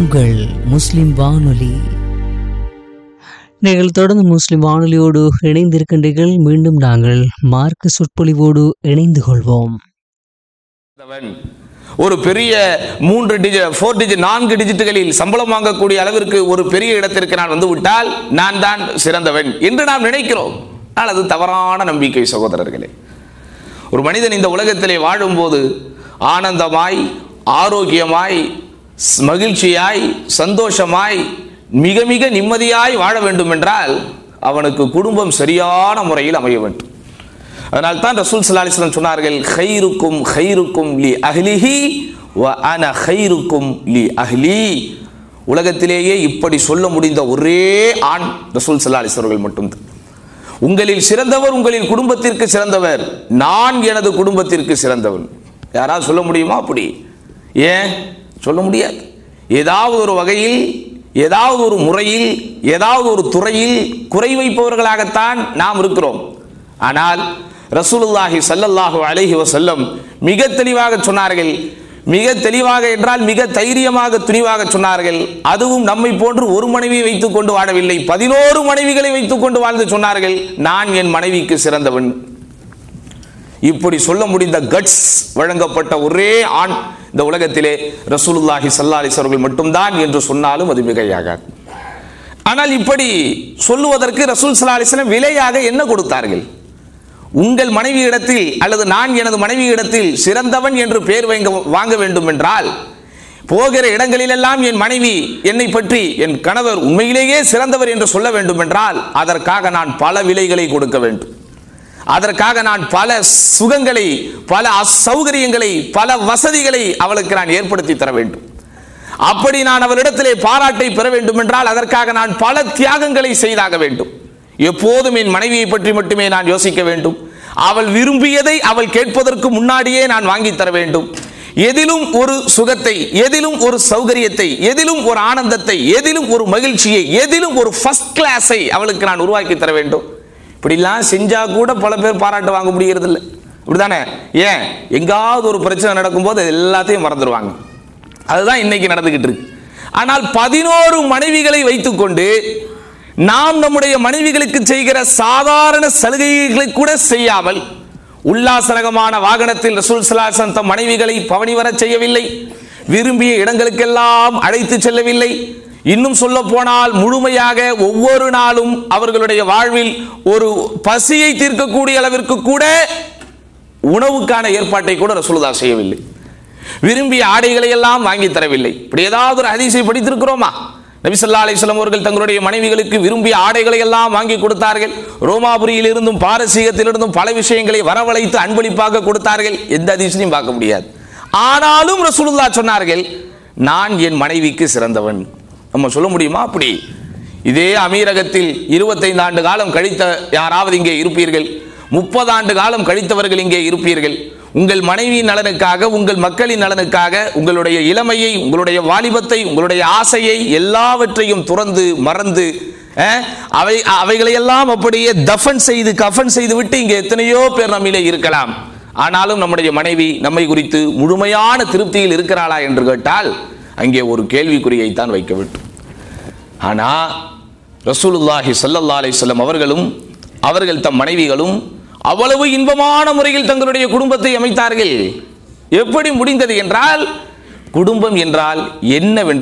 உங்கள் முஸ்லிம் வானொலி நீங்கள் தொடர்ந்து முஸ்லிம் வானொலியோடு இணைந்திருக்கின்றீர்கள் மீண்டும் நாங்கள் மார்க்க சொற்பொழிவோடு இணைந்து கொள்வோம் அவன் ஒரு பெரிய மூன்று டிஜிட் ஃபோர் டிஜிட் நான்கு டிஜிட்டுகளில் சம்பளம் வாங்கக்கூடிய அளவிற்கு ஒரு பெரிய இடத்திற்கு நான் வந்து விட்டால் நான் தான் சிறந்தவன் என்று நாம் நினைக்கிறோம் ஆனால் அது தவறான நம்பிக்கை சகோதரர்களே ஒரு மனிதன் இந்த உலகத்திலே வாழும்போது ஆனந்தமாய் ஆரோக்கியமாய் ஸ்- மகிழ்ச்சியாய் சந்தோஷமாய் மிக மிக நிம்மதியாய் வாழ வேண்டும் என்றால் அவனுக்கு குடும்பம் சரியான முறையில் அமைய வேண்டும் அதனால் தான் ரசூல் ஸல்லல்லாஹு அலைஹி வஸல்லம் சொன்னார்கள் ஹைருக்கும் ஹைருக்கும் லி அஹ்லிஹி வ அன ஹைருக்கும் லி அஹ்லி உலகத்திலேயே இப்படி சொல்ல முடிந்த ஒரே ஆண் ரசூல் ஸல்லல்லாஹு அலைஹி வஸல்லம் அவர்கள் மட்டும்தான் உங்களில் சிறந்தவர் உங்களின் குடும்பத்திற்கு சிறந்தவர் நான் எனது குடும்பத்திற்கு சிறந்தவன் யாராவது சொல்ல முடியுமா அப்படி ஏன் சொல்ல முடியாது ஏதாவது ஒரு வகையில் ஏதாவது ஒரு முறையில் ஏதாவது ஒரு துறையில் குறை வைப்பவர்களாகத்தான் நாம் இருக்கிறோம் ஆனால் ரசூலுல்லாஹி ஸல்லல்லாஹு அலைஹி வஸல்லம் மிக தெளிவாக சொன்னார்கள் மிக தெளிவாக என்றால் மிக தைரியமாக துணிவாக சொன்னார்கள் அதுவும் நம்மை போன்று ஒரு மனைவியை வைத்துக் கொண்டு வாழவில்லை பதினோரு மனைவிகளை வைத்துக் கொண்டு வாழ்ந்து சொன்னார்கள் நான் என் மனைவிக்கு சிறந்தவன் இப்படி சொல்ல முடிந்த கட்ஸ் வழங்கப்பட்ட ஒரே ஆண் இந்த உலகத்திலே ரசூலுல்லாஹி ஸல்லல்லாஹு அலைஹி அவர்கள் மட்டும்தான் என்று சொன்னாலும் அது மிகையாகாது ஆனால் இப்படி சொல்லுவதற்கு ரசூல் ஸல்லல்லாஹு அலைஹி வஸல்லம் விலையாக என்ன கொடுத்தார்கள் உங்கள் மனைவி இடத்தில் அல்லது நான் எனது மனைவி இடத்தில் சிறந்தவன் என்று பெயர் வாங்க வாங்க வேண்டும் என்றால் போகிற இடங்களிலெல்லாம் என் மனைவி என்னை பற்றி என் கணவர் உண்மையிலேயே சிறந்தவர் என்று சொல்ல வேண்டும் என்றால் அதற்காக நான் பல விலைகளை கொடுக்க வேண்டும் அதற்காக நான் பல சுகங்களை பல அசௌகரியங்களை பல வசதிகளை அவளுக்கு நான் ஏற்படுத்தி தர வேண்டும் அப்படி நான் அவளிடத்திலே பாராட்டை பெற வேண்டும் என்றால் அதற்காக நான் பல தியாகங்களை செய்தாக வேண்டும் எப்போதும் என் மனைவியை பற்றி மட்டுமே நான் யோசிக்க வேண்டும் அவள் விரும்பியதை அவள் கேட்பதற்கு முன்னாடியே நான் வாங்கி தர வேண்டும் எதிலும் ஒரு சுகத்தை எதிலும் ஒரு சௌகரியத்தை எதிலும் ஒரு ஆனந்தத்தை எதிலும் ஒரு மகிழ்ச்சியை எதிலும் ஒரு ஃபர்ஸ்ட் கிளாஸை அவளுக்கு நான் உருவாக்கி தர வேண்டும் இப்படிலாம் செஞ்சா கூட பல பேர் பாராட்டு வாங்க முடியறது இல்லை அப்படிதானே ஏன் எங்காவது ஒரு பிரச்சனை நடக்கும்போது அது எல்லாத்தையும் மறந்துடுவாங்க அதுதான் இன்னைக்கு நடந்துகிட்டு இருக்கு ஆனால் பதினோரு மனைவிகளை வைத்துக்கொண்டு நாம் நம்முடைய மனைவிகளுக்கு செய்கிற சாதாரண சலுகைகளை கூட செய்யாமல் உல்லாசரகமான வாகனத்தில் ரசூல் சலாசன் தம் மனைவிகளை பவனி வரச் செய்யவில்லை விரும்பிய இடங்களுக்கெல்லாம் அழைத்து செல்லவில்லை இன்னும் சொல்ல போனால் முழுமையாக ஒவ்வொரு நாளும் அவர்களுடைய வாழ்வில் ஒரு பசியை தீர்க்கக்கூடிய அளவிற்கு கூட உணவுக்கான ஏற்பாட்டை கூட ரசூலுதா செய்யவில்லை விரும்பிய ஆடைகளை எல்லாம் வாங்கி தரவில்லை இப்படி ஏதாவது ஒரு ஹதீஸை படித்திருக்கிறோமா நபி ஸல்லல்லாஹு அலைஹி வஸல்லம் அவர்கள் தங்களுடைய மனைவிகளுக்கு விரும்பிய ஆடைகளை எல்லாம் வாங்கி கொடுத்தார்கள் ரோமாபுரியிலிருந்தும் பாரசீகத்திலிருந்தும் பல விஷயங்களை வரவழைத்து அன்பளிப்பாக கொடுத்தார்கள் எந்த அதிசயம் பார்க்க முடியாது ஆனாலும் ரசூலுல்லாஹ் சொன்னார்கள் நான் என் மனைவிக்கு சிறந்தவன் நம்ம சொல்ல முடியுமா அப்படி இதே அமீரகத்தில் 25 ஆண்டு காலம் கழித்த யாராவது இங்கே இருப்பீர்கள் முப்பது ஆண்டு காலம் கழித்தவர்கள் இங்கே இருப்பீர்கள் உங்கள் மனைவியின் நலனுக்காக உங்கள் மக்களின் நலனுக்காக உங்களுடைய இளமையை உங்களுடைய வாலிபத்தை உங்களுடைய ஆசையை எல்லாவற்றையும் துறந்து மறந்து அஹ், அவை அவைகளையெல்லாம் அப்படியே தஃபன் செய்து கஃபன் செய்து விட்டு இங்கே எத்தனையோ பேர் நம்மிலே இருக்கலாம் ஆனாலும் நம்முடைய மனைவி நம்மை குறித்து முழுமையான திருப்தியில் இருக்கிறாளா என்று கேட்டால் அங்கே ஒரு கேள்விக்குறியைத்தான் வைக்க வேண்டும் ஆனா ரசூலுல்லாஹி ஸல்லல்லாஹு அலைஹி வஸல்லம் அவர்களும் அவர்கள் தம் மனைவிகளும் அவ்வளவு இன்பமான முறையில் தங்களுடைய குடும்பத்தை அமைத்தார்கள் எப்படி முடிந்தது என்றால் குடும்பம் என்றால் என்னவென்று